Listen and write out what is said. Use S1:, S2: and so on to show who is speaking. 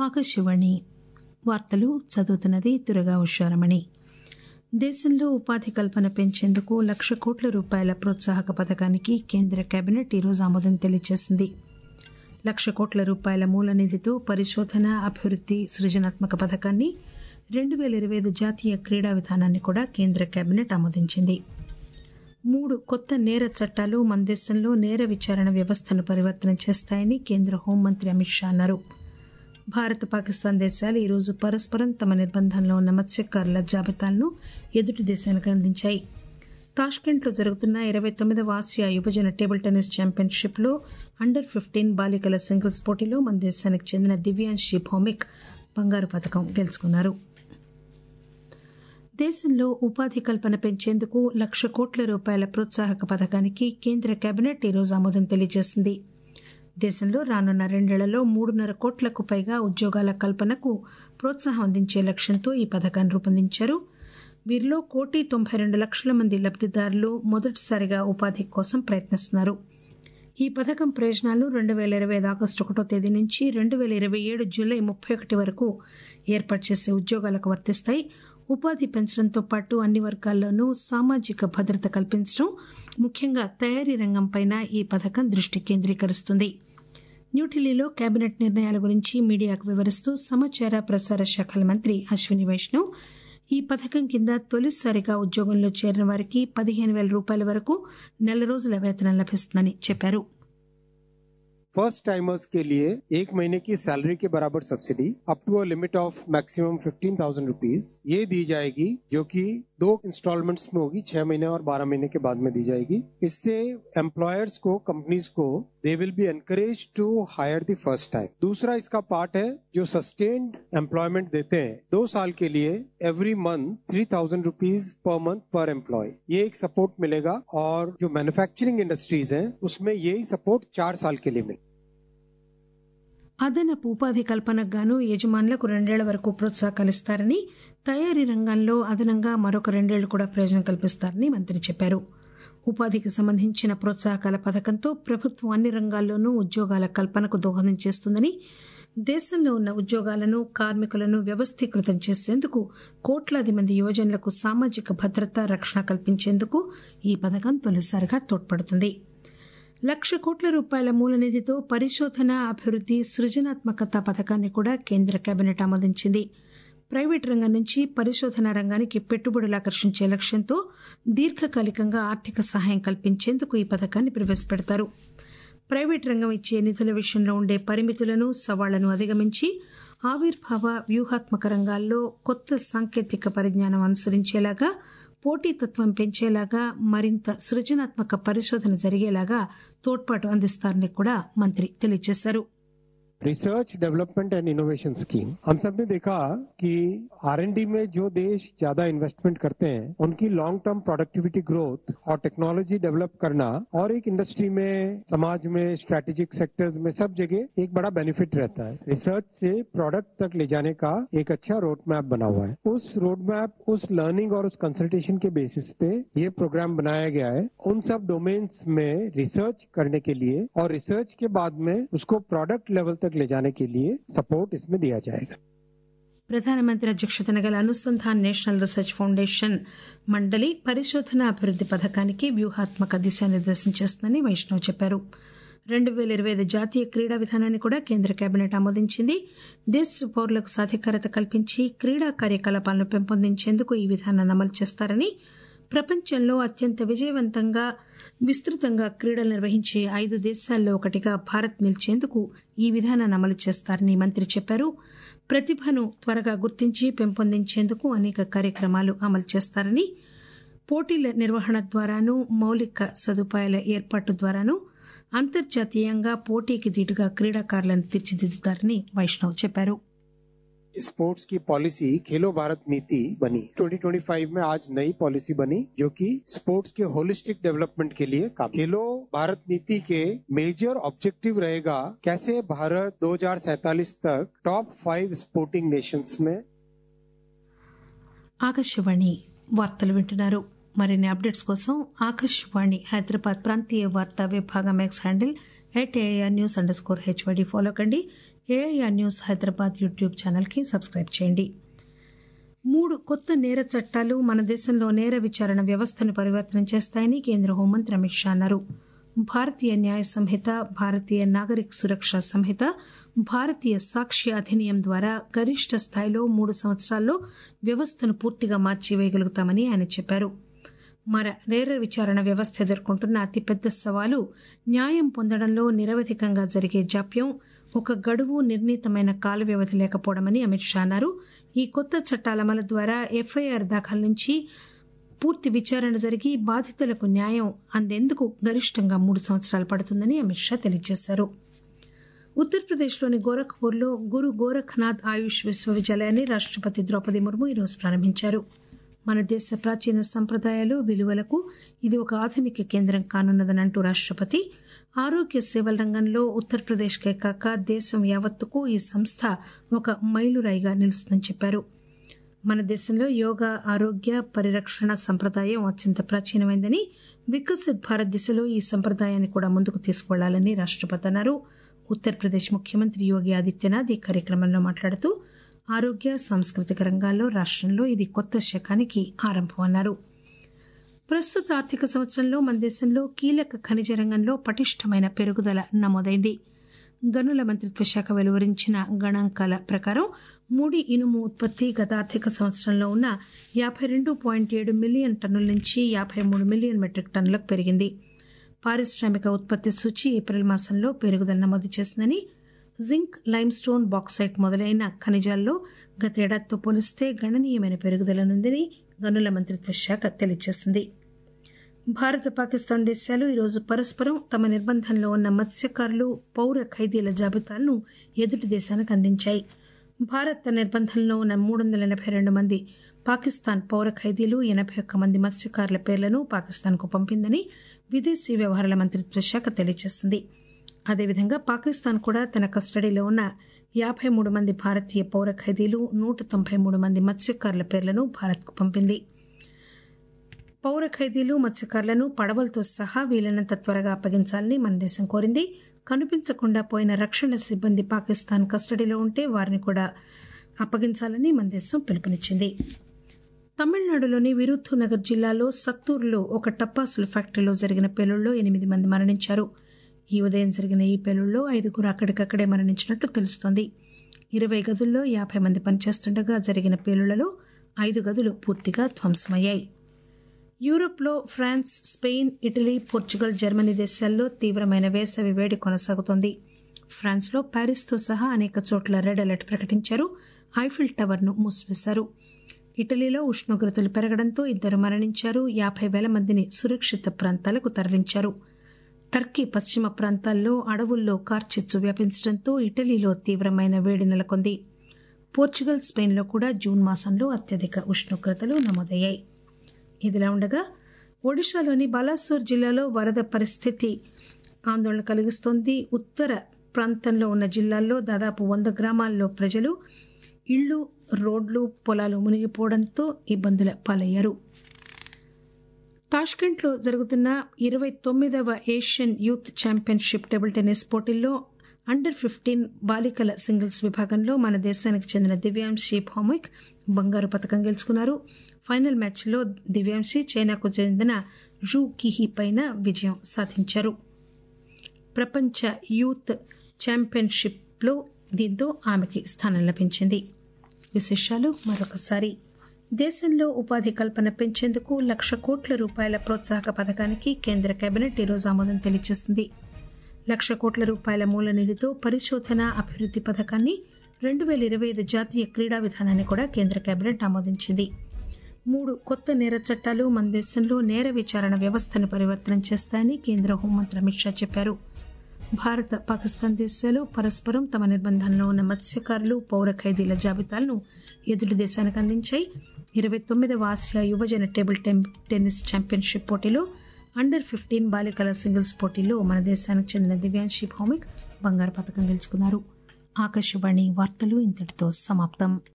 S1: ఆకాశవాణి వార్తలు చదువుతున్నది దురగా ఉషారమణి దేశంలో ఉపాధి కల్పన పెంచేందుకు లక్ష కోట్ల రూపాయల ప్రోత్సాహక పథకానికి కేంద్ర కేబినెట్ ఈరోజు ఆమోదం తెలియజేసింది లక్ష కోట్ల రూపాయల మూల నిధితో పరిశోధన అభివృద్ది సృజనాత్మక పథకాన్ని రెండు పేల ఇరవై ఐదు జాతీయ క్రీడా విధానాన్ని కూడా కేంద్ర కేబినెట్ ఆమోదించింది మూడు కొత్త నేర చట్టాలు మన దేశంలో నేర విచారణ వ్యవస్థను పరివర్తన చేస్తాయని కేంద్ర హోంమంత్రి అమిత్ షా అన్నారు భారత్ పాకిస్తాన్ దేశాలు ఈరోజు పరస్పరం తమ నిర్బంధంలో ఉన్న మత్స్యకారుల జాబితాలను ఎదుటి దేశానికి అందించాయి తాష్కెంట్లో జరుగుతున్న ఇరవై తొమ్మిదవ ఆసియా యువజన టేబుల్ టెన్నిస్ ఛాంపియన్షిప్ లో అండర్ ఫిఫ్టీన్ బాలికల సింగిల్స్ పోటీలో మన దేశానికి చెందిన దివ్యాంశి భౌమిక్ బంగారు పథకం గెలుచుకున్నారు దేశంలో ఉపాధి కల్పన పెంచేందుకు లక్ష కోట్ల రూపాయల ప్రోత్సాహక పథకానికి కేంద్ర కేబినెట్ ఈరోజు ఆమోదం తెలియజేసింది దేశంలో రానున్న రెండేళ్లలో మూడున్నర కోట్లకు పైగా ఉద్యోగాల కల్పనకు ప్రోత్సాహం అందించే లక్ష్యంతో ఈ పథకాన్ని రూపొందించారు వీరిలో కోటి తొంభై రెండు లక్షల మంది లబ్దిదారులు మొదటిసారిగా ఉపాధి కోసం ప్రయత్నిస్తున్నారు ఈ పథకం ప్రయోజనాలు రెండు పేల ఇరవై ఐదు ఆగస్టు ఒకటో తేదీ నుంచి రెండు పేల ఇరవై ఏడు జూలై ముప్పై ఒకటి వరకు ఏర్పాటు చేసే ఉద్యోగాలకు వర్తిస్తాయి ఉపాధి పెంచడంతో పాటు అన్ని వర్గాల్లోనూ సామాజిక భద్రత కల్పించడం ముఖ్యంగా తయారీ రంగంపైన ఈ పథకం దృష్టి కేంద్రీకరిస్తుంది న్యూఢిల్లీలో కేబినెట్ నిర్ణయాల గురించి మీడియాకు వివరిస్తూ సమాచార ప్రసార శాఖల మంత్రి అశ్విని వైష్ణవ్ ఈ పథకం కింద తొలిసారిగా ఉద్యోగంలో చేరిన వారికి పదిహేను పేల రూపాయల వరకు నెల రోజుల వేతనం లభిస్తుందని చెప్పారు
S2: फर्स्ट टाइमर्स के लिए एक महीने की सैलरी के बराबर subsidy up to a limit of maximum fifteen thousand rupees ये दी जाएगी जो कि दो इंस्टॉलमेंट्स में होगी छह महीने और बारह महीने के बाद में दी जाएगी इससे एम्प्लॉयर्स को कंपनीज को they will be encourage to hire the first time दूसरा इसका पार्ट है जो सस्टेन्ड एम्प्लॉयमेंट देते हैं दो साल के लिए every month three thousand rupees per month per employee ये एक सपोर्ट मिलेगा और जो मैन्युफैक्चरिंग इंडस्ट्रीज हैं उसमें यही सपोर्ट चार साल के लिए मिलेगा
S1: అదనపు ఉపాధి కల్పనకు గాను యజమానులకు రెండేళ్ల వరకు ప్రోత్సాహకాలు ఇస్తారని తయారీ రంగంలో అదనంగా మరొక రెండేళ్లు కూడా ప్రయోజనం కల్పిస్తారని మంత్రి చెప్పారు ఉపాధికి సంబంధించిన ప్రోత్సాహకాల పథకంతో ప్రభుత్వం అన్ని రంగాల్లోనూ ఉద్యోగాల కల్పనకు దోహదం చేస్తుందని దేశంలో ఉన్న ఉద్యోగాలను కార్మికులను వ్యవస్థీకృతం చేసేందుకు కోట్లాది మంది యువజనులకు సామాజిక భద్రత రక్షణ కల్పించేందుకు ఈ పథకం తొలిసారిగా తోడ్పడుతుంది లక్ష కోట్ల రూపాయల మూల నిధితో పరిశోధన అభివృద్ది సృజనాత్మకత పథకాన్ని కూడా కేంద్ర కేబినెట్ ఆమోదించింది ప్రైవేటు రంగం నుంచి పరిశోధన రంగానికి పెట్టుబడులు ఆకర్షించే లక్ష్యంతో దీర్ఘకాలికంగా ఆర్థిక సహాయం కల్పించేందుకు ఈ పథకాన్ని ప్రవేశపెడతారు ప్రైవేటు రంగం ఇచ్చే నిధుల విషయంలో ఉండే పరిమితులను సవాళ్లను అధిగమించి ఆవిర్భావ వ్యూహాత్మక రంగాల్లో కొత్త సాంకేతిక పరిజ్ఞానం అనుసరించేలాగా పోటీతత్వం పెంచేలాగా మరింత సృజనాత్మక పరిశోధన జరిగేలాగా తోడ్పాటు అందిస్తారని కూడా మంత్రి తెలియజేశారు
S2: research development and innovation scheme हम सब ने देखा कि आरएनडी में जो देश ज्यादा इन्वेस्टमेंट करते हैं उनकी लॉन्ग टर्म प्रोडक्टिविटी ग्रोथ और टेक्नोलॉजी डेवलप करना और एक इंडस्ट्री में समाज में स्ट्रेटेजिक सेक्टर्स में सब जगह एक बड़ा बेनिफिट रहता है रिसर्च से प्रोडक्ट तक ले जाने का एक अच्छा रोड मैप बना हुआ है उस रोड मैप उस लर्निंग और उस कंसल्टेशन के बेसिस पे ये प्रोग्राम बनाया गया है उन सब डोमेन्स में रिसर्च करने के लिए और रिसर्च के बाद में उसको प्रोडक्ट लेवल तक ले जाने के लिए सपोर्ट इसमें दिया जाएगा
S1: ప్రధానమంత్రి అధ్యక్షతన గల అనుసంధాన్ నేషనల్ రీసెర్చ్ ఫౌండేషన్ మండలి పరిశోధన అభివృద్ది పథకానికి వ్యూహాత్మక దిశానిర్దేశం చేస్తుందని వైష్ణవ్ చెప్పారు రెండు పేల ఇరవై ఐదు జాతీయ క్రీడా విధానాన్ని కూడా కేంద్ర కేబినెట్ ఆమోదించింది దేశ పౌరులకు సాధికారత కల్పించి క్రీడా కార్యకలాపాలను పెంపొందించేందుకు ఈ విధానాన్ని అమలు చేస్తారని ప్రపంచంలో అత్యంత విజయవంతంగా విస్తృతంగా క్రీడలు నిర్వహించే ఐదు దేశాల్లో ఒకటిగా భారత్ నిలిచేందుకు ఈ విధానాన్ని అమలు చేస్తారని మంత్రి చెప్పారు ప్రతిభను త్వరగా గుర్తించి పెంపొందించేందుకు అనేక కార్యక్రమాలు అమలు చేస్తారని పోటీల నిర్వహణ ద్వారాను మౌలిక సదుపాయాల ఏర్పాటు ద్వారాను అంతర్జాతీయంగా పోటీకి దీటుగా క్రీడాకారులను తీర్చిదిద్దుతారని వైష్ణవ్ చెప్పారు
S2: स्पोर्ट्स की पॉलिसी खेलो भारत नीति बनी 2025 में आज नई पॉलिसी बनी जो कि स्पोर्ट्स के होलिस्टिक डेवलपमेंट के लिए काम खेलो भारत नीति के मेजर ऑब्जेक्टिव रहेगा कैसे भारत 2047 तक टॉप फाइव स्पोर्टिंग नेशंस में
S1: ఆకాశవాణి వార్తలు వింటున్నారు మరిన్ని అప్డేట్స్ కోసం ఆకాశవాణి హైదరాబాద్ ప్రాంతీయ వార్తా విభాగం X handle at AR news underscore HYD follow కండి ఏఐఆర్ న్యూస్ హైదరాబాద్ యూట్యూబ్ ఛానల్కి సబ్స్క్రైబ్ చేయండి మూడు కొత్త నేర చట్టాలు మన దేశంలో నేర విచారణ వ్యవస్థను పరివర్తన చేస్తాయని కేంద్ర హోంమంత్రి అమిత్ షా అన్నారు భారతీయ న్యాయ సంహిత భారతీయ నాగరిక సురక్ష సంహిత భారతీయ సాక్ష్య అధినియం ద్వారా గరిష్ట స్థాయిలో మూడు సంవత్సరాల్లో వ్యవస్థను పూర్తిగా మార్చివేయగలుగుతామని ఆయన చెప్పారు మన నేర విచారణ వ్యవస్థ ఎదుర్కొంటున్న అతిపెద్ద సవాలు న్యాయం పొందడంలో నిరవధికంగా జరిగే జాప్యం ఒక గడువు నిర్ణీతమైన కాల వ్యవధి లేకపోవడమని అమిత్ షా అన్నారు ఈ కొత్త చట్టాల అమలు ద్వారా ఎఫ్ఐఆర్ దాఖలు నుంచి పూర్తి విచారణ జరిగి బాధితులకు న్యాయం అందేందుకు గరిష్టంగా మూడు సంవత్సరాలు పడుతుందని అమిత్ షా తెలియజేశారు ఉత్తరప్రదేశ్లోని గోరఖ్పూర్లో గురు గోరఖ్నాథ్ ఆయుష్ విశ్వవిద్యాలయాన్ని రాష్టపతి ద్రౌపది ముర్ము ఈరోజు ప్రారంభించారు మన దేశ ప్రాచీన సంప్రదాయాలు విలువలకు ఇది ఒక ఆధునిక కేంద్రం కానున్నదని అంటూ రాష్టపతి ఆరోగ్య సేవల రంగంలో ఉత్తరప్రదేశ్కే కాక దేశం యావత్తుకు ఈ సంస్థ ఒక మైలురాయిగా నిలుస్తుందని చెప్పారు మన దేశంలో యోగా ఆరోగ్య పరిరక్షణ సంప్రదాయం అత్యంత ప్రాచీనమైందని వికసిత్ భారత్ దిశలో ఈ సంప్రదాయాన్ని కూడా ముందుకు తీసుకువెళ్లాలని రాష్టపతి అన్నారు ఉత్తరప్రదేశ్ ముఖ్యమంత్రి యోగి ఆదిత్యనాథ్ ఈ కార్యక్రమంలో మాట్లాడుతూ ఆరోగ్య సాంస్కృతిక రంగాల్లో రాష్టంలో ఇది కొత్త శకానికి ఆరంభం అన్నారు ప్రస్తుత ఆర్థిక సంవత్సరంలో మన దేశంలో కీలక ఖనిజ రంగంలో పటిష్టమైన పెరుగుదల నమోదైంది గనుల మంత్రిత్వ శాఖ వెలువరించిన గణాంకాల ప్రకారం ముడి ఇనుము ఉత్పత్తి గత ఆర్థిక సంవత్సరంలో ఉన్న యాభై రెండు పాయింట్ ఏడు మిలియన్ టన్నుల నుంచి యాభై మూడు మిలియన్ మెట్రిక్ టన్నులకు పెరిగింది పారిశ్రామిక ఉత్పత్తి సూచి ఏప్రిల్ మాసంలో పెరుగుదల నమోదు చేసిందని జింక్ లైమ్ స్టోన్ బాక్సైట్ మొదలైన ఖనిజాల్లో గతేడాదితో పోలిస్తే గణనీయమైన పెరుగుదలనుందని గనుల మంత్రిత్వ శాఖ తెలియజేసింది భారత్ పాకిస్తాన్ దేశాలు ఈరోజు పరస్పరం తమ నిర్బంధంలో ఉన్న మత్స్యకారులు పౌర ఖైదీల జాబితాలను ఎదుటి దేశానికి అందించాయి భారత్ తన నిర్బంధంలో ఉన్న మూడు వందల ఎనభై రెండు మంది పాకిస్తాన్ పౌర ఖైదీలు ఎనభై ఒక్క మంది మత్స్యకారుల పేర్లను పాకిస్తాన్కు పంపిందని విదేశీ వ్యవహారాల మంత్రిత్వ శాఖ తెలియజేసింది అదేవిధంగా పాకిస్తాన్ కూడా తన కస్టడీలో ఉన్న యాభై మూడు మంది భారతీయ పౌర ఖైదీలు నూట తొంభై మూడు మంది మత్స్యకారుల పేర్లను భారత్కు పంపింది పౌర ఖైదీలు మత్స్యకారులను పడవలతో సహా వీలైనంత త్వరగా అప్పగించాలని మన దేశం కోరింది కనిపించకుండా పోయిన రక్షణ సిబ్బంది పాకిస్తాన్ కస్టడీలో ఉంటే వారిని కూడా అప్పగించాలని మన దేశం పిలుపునిచ్చింది తమిళనాడులోని విరుద్ధునగర్ జిల్లాలో సత్తూరులో ఒక టపాసుల ఫ్యాక్టరీలో జరిగిన పేలుళ్లో ఎనిమిది మంది మరణించారు ఈ ఉదయం జరిగిన ఈ పేలుళ్లో ఐదుగురు అక్కడికక్కడే మరణించినట్లు తెలుస్తోంది ఇరవై గదుల్లో యాభై మంది పనిచేస్తుండగా జరిగిన పేలుళ్లలో ఐదు గదులు పూర్తిగా ధ్వంసమయ్యాయి యూరోప్లో France Spain Italy Portugal Germany దేశాల్లో తీవ్రమైన వేసవి వేడి కొనసాగుతోంది ఫ్రాన్స్లో ప్యారిస్తో సహా అనేక చోట్ల రెడ్ అలర్ట్ ప్రకటించారు ఐఫిల్ టవర్ను మూసివేశారు ఇటలీలో ఉష్ణోగ్రతలు పెరగడంతో ఇద్దరు మరణించారు యాభై వేల మందిని సురక్షిత ప్రాంతాలకు తరలించారు టర్కీ పశ్చిమ ప్రాంతాల్లో అడవుల్లో కార్చిచ్చు వ్యాపించడంతో ఇటలీలో తీవ్రమైన వేడి నెలకొంది పోర్చుగల్ స్పెయిన్లో కూడా జూన్ మాసంలో అత్యధిక ఉష్ణోగ్రతలు నమోదయ్యాయి ఇదిలా ఉండగా ఒడిశాలోని బాలాసోర్ జిల్లాలో వరద పరిస్థితి ఆందోళన కలిగిస్తోంది ఉత్తర ప్రాంతంలో ఉన్న జిల్లాల్లో దాదాపు వంద గ్రామాల్లో ప్రజలు ఇళ్లు రోడ్లు పొలాలు మునిగిపోవడంతో ఇబ్బందుల పాలయ్యారు తాష్కెంట్లో జరుగుతున్న ఇరవై తొమ్మిదవ Asian youth championship table tennis పోటీల్లో అండర్ ఫిఫ్టీన్ బాలికల సింగిల్స్ విభాగంలో మన దేశానికి చెందిన దివ్యాంశి భౌమిక్ బంగారు పథకం గెలుచుకున్నారు ఫైనల్ మ్యాచ్లో దివ్యాంశి చైనాకు చెందిన జూ కిహి పైన విజయం సాధించారు ప్రపంచ యూత్ ఛాంపియన్షిప్లో దీంతో ఆమెకి స్థానం లభించింది విశేషాలు మరొకసారి దేశంలో ఉపాధి కల్పన పెంచేందుకు లక్ష కోట్ల రూపాయల ప్రోత్సాహక పథకానికి కేంద్ర కేబినెట్ ఈరోజు ఆమోదం తెలియజేసింది లక్ష కోట్ల రూపాయల మూల నిధితో పరిశోధన అభివృద్ది పథకాన్ని రెండు వేల ఇరవై ఐదు జాతీయ క్రీడా విధానాన్ని కూడా కేంద్ర కేబినెట్ ఆమోదించింది మూడు కొత్త నేర చట్టాలు మన దేశంలో నేర విచారణ వ్యవస్థను పరివర్తనం చేస్తాయని కేంద్ర హోంమంత్రి అమిత్ షా చెప్పారు భారత పాకిస్తాన్ దేశాలు పరస్పరం తమ నిర్బంధంలో ఉన్న మత్స్యకారులు పౌర ఖైదీల జాబితాలను ఎదుటి దేశానికి అందించాయి ఇరవై తొమ్మిదవ ఆసియా యువజన టేబుల్ టెన్నిస్ ఛాంపియన్షిప్ పోటీలో అండర్ ఫిఫ్టీన్ బాలికల సింగిల్స్ పోటీలో మన దేశానికి చెందిన దివ్యాంశి భౌమిక్ బంగారు పథకం గెలుచుకున్నారు ఆకాశవాణి వార్తలు ఇంతటితో సమాప్తం